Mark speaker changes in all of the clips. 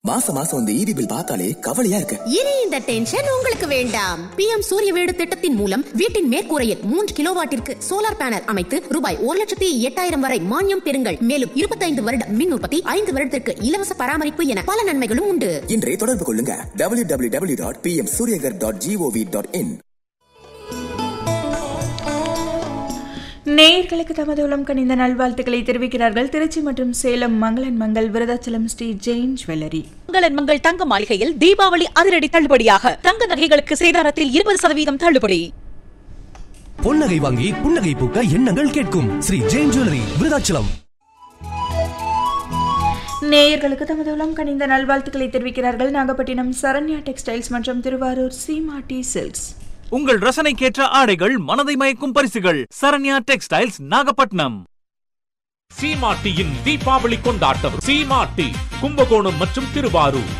Speaker 1: மாசம் மாசம் இந்த ஈபி பில் பார்த்தாலே கவலையா இருக்கு
Speaker 2: இனி இந்த டென்ஷன் உங்களுக்கு வேண்டாம் பிஎம் சூரிய வீடு திட்டத்தின் மூலம் வீட்டின் மேற்கூரையில் மூன்று கிலோவாட்டிற்கு சோலார் பேனல் அமைத்து ரூபாய் ஒரு லட்சத்தி எட்டாயிரம் வரை மானியம் பெறுங்கள் மேலும் இருபத்தைந்து வருட மின் உற்பத்தி ஐந்து வருடத்திற்கு இலவச பராமரிப்பு என பல நன்மைகளும் உண்டு
Speaker 1: இன்றே தொடர்பு கொள்ளுங்க W W W dot P M Suryaghar dot GOV dot in
Speaker 3: நேயர்களுக்கு தமது உளம் கனிந்த நல்வாழ்த்துக்களை தெரிவிக்கிறார்கள் திருச்சி மற்றும் சேலம் மங்களன் மங்கள் விருதாச்சலம் ஸ்ரீ ஜெயின் ஜுவல்லரி
Speaker 4: மங்களன் மங்கள் தங்க மாளிகையில் தீபாவளி அதிரடி தள்ளுபடியாக தங்க நகைகளுக்கு சேதாரத்தில் இருபது சதவீதம் தள்ளுபடி
Speaker 5: பொன்னகை வாங்கி புன்னகை பூக்க எண்ணங்கள் கேட்கும் ஸ்ரீ ஜெயின் ஜுவல்லரி விருதாச்சலம்
Speaker 3: நேயர்களுக்கு தமது உளம் கனிந்த நல்வாழ்த்துக்களை தெரிவிக்கிறார்கள் நாகப்பட்டினம் சரண்யா டெக்ஸ்டைல்ஸ் மற்றும் திருவாரூர் சீமாட்டி சில்க்ஸ்
Speaker 6: உங்கள் ரசனைக்கேற்ற ஆடைகள் மனதை மயக்கும் பரிசுகள் சரண்யா டெக்ஸ்டைல்ஸ் நாகப்பட்டினம்
Speaker 7: சீமாட்டியின் தீபாவளி கொண்டாட்டம் சீமாட்டி கும்பகோணம் மற்றும் திருவாரூர்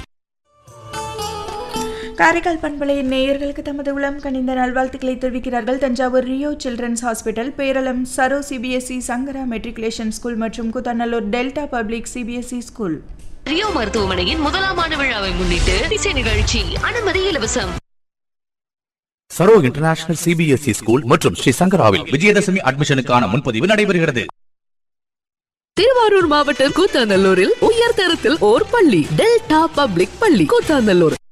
Speaker 3: காரைக்கால் பண்பலையின் நேயர்களுக்கு தமது உளம் கனிந்த நல்வாழ்த்துக்களை தெரிவிக்கிறார்கள் Thanjavur Rio children's hospital Peralam சரோ சிபிஎஸ்இ சங்கரா மெட்ரிகுலேஷன் ஸ்கூல் மற்றும் Kuthanallur delta public CBSE school
Speaker 8: Rio மருத்துவமனையின் முதலாம் ஆண்டு விழாவை முன்னிட்டு இசை நிகழ்ச்சி அனுமதி இலவசம்
Speaker 9: சரோ இன்டர்நேஷனல் சிபிஎஸ்இ ஸ்கூல் மற்றும் ஸ்ரீ சங்கராவில் விஜயதசமி அட்மிஷனுக்கான முன்பதிவு நடைபெறுகிறது
Speaker 8: திருவாரூர் மாவட்டம் கூத்தாநல்லூரில் உயர்தரத்தில் ஓர் பள்ளி டெல்டா பப்ளிக் பள்ளி கூத்தாநல்லூர்